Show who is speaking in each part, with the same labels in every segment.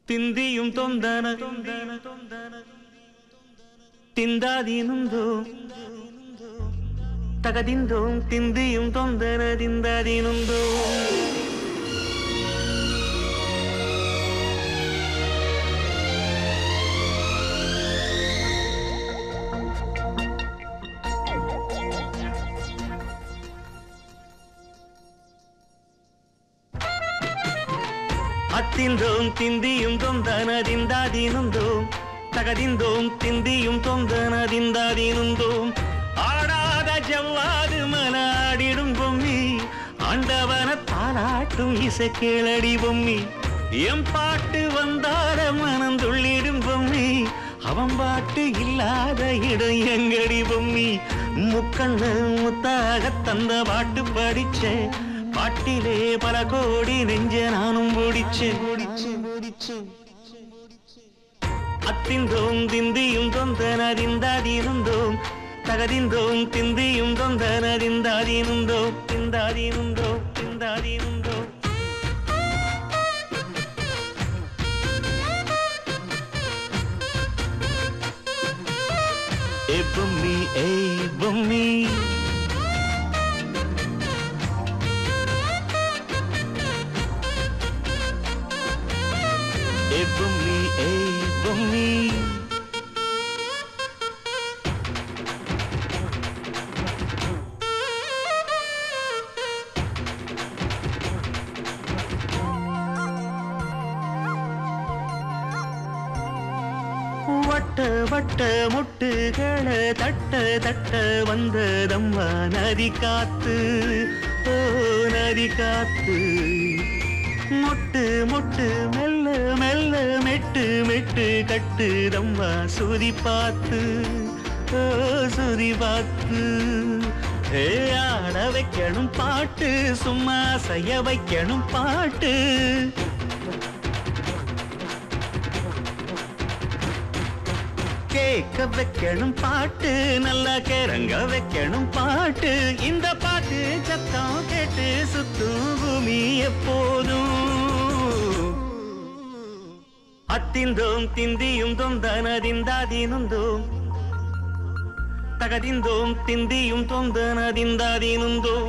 Speaker 1: തിന്തിയും തൊന്തന തിന്താതീനുന്തോ തകതിന്തോ തിന്തിയും തൊന്തന തിന്താതീനുന്തോ അത്തിന്തോം തിന്തിയും തൊന്തനതിന്താതീനുന്തോം തകതിന്തോം തിന്തിയും തൊന്തനതിന്താതീനുന്തോം ஆடாத ஜவ்வாது மனாடிடும் பொம்மி ஆண்டவன தாலாட்டும் இசை கேளடி பொம்மி எம் பாட்டு வந்தார மனம் துள்ளிடும் பொம்மி அவன் பாட்டு இல்லாத இடம் எங்கடி பொம்மி முக்கண்ணு முத்தாக தந்த பாட்டு படிச்சேன் பாட்டிலே பல கோடி நெஞ்ச நானும் முடிச்சேன் முடிச்சேன் முடிச்சேன் അത്തിന്തോം തിന്തിയും തൊന്തനതിന്താതീനുന്തോം തകതിന്തോം തിന്തിയും തൊന്തനതിന്താതീനുന്തോ തിന്താതീനുന്തോ തിന്താതീനുന്തോ ഏ ബൊമ്മി ഏ ബൊമ്മി ഏ ബൊമ്മി ഏ ബൊമ്മി வட்ட வட்ட முட்டுகள தட்ட தட்ட வந்ததம்மா நதி காத்து ஓ நதி காத்து மொட்டு மொட்டு மெல்ல மெல்ல மெட்டு மெட்டு கட்டுதம்மா சுதி பார்த்து ஓ சுதி பார்த்து ஏ ஆட வைக்கணும் பாட்டு சும்மா செய்ய வைக்கணும் பாட்டு கேட்க வைக்கணும் பாட்டு நல்லா கேரங்க வைக்கணும் பாட்டு இந்த பாட்டு சத்தம் கேட்டு சுத்தும் பூமி எப்போதும் அத்திந்தோம் திந்தியும் தொந்தனதிந்தாதீனுந்தோம் தகதிந்தோம் திந்தியும் தொந்தனதிந்தாதீனுந்தோம்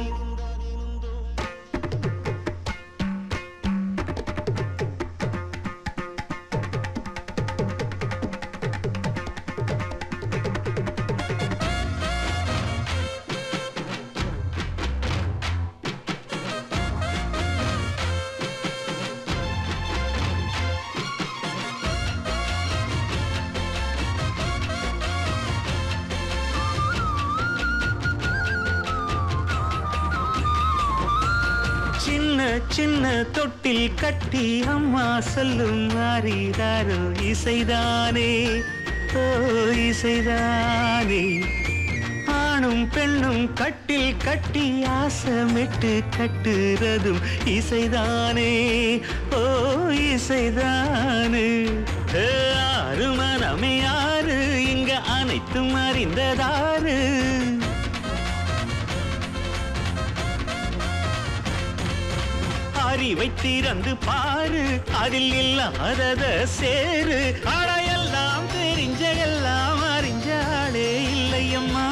Speaker 1: சின்ன சின்ன தொட்டில் கட்டி அம்மா சொல்லும் மாறிதாரோ இசைதானே ஓ இசைதானே ஆணும் பெண்ணும் கட்டில் கட்டி ஆசமிட்டு கட்டுறதும் இசைதானே ஓ இசைதானே ஏ, ஆறு மனமே ஆறு இங்க அனைத்தும் அறிந்ததாறு அறிவை திறந்து பாரு அதில் இல்லாதத சேரு அடையெல்லாம் தெரிஞ்ச எல்லாம் அறிஞ்சாலே இல்லையம்மா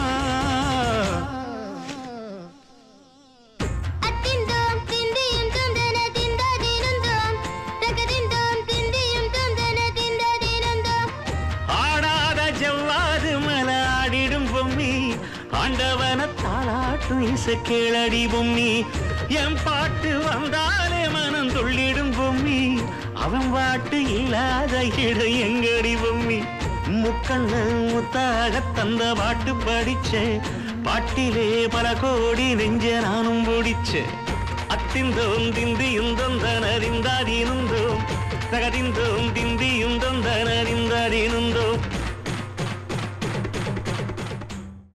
Speaker 2: அத்திந்தோம் திந்தியும் தொந்தன திந்தாதிருந்தோம் தகதிந்தோம் திந்தியும் தொந்தன திந்தாதிருந்தோம்
Speaker 1: ஆடாத ஜவ்வாது மலாடிடும் பொம்மி ஆண்டவன தாளாட்டும் இசை கேளடி பொம்மி என் பாட்டு வந்தாலே மனம் துள்ளிடும் பொம்மி அவன் பாட்டு இல்லாத இடம் எங்கடி பொம்மி முக்கண்ணு முத்தாக தந்த பாட்டு படிச்சேன் பாட்டிலே பல கோடி நெஞ்ச நானும் பிடிச்சேன் அத்திந்தோம் திந்தியும் தொந்தனறிந்தாதீனுந்தோம் தகதிந்தோம் திந்தியும் தொந்தனறிந்தாதீனுந்தோம்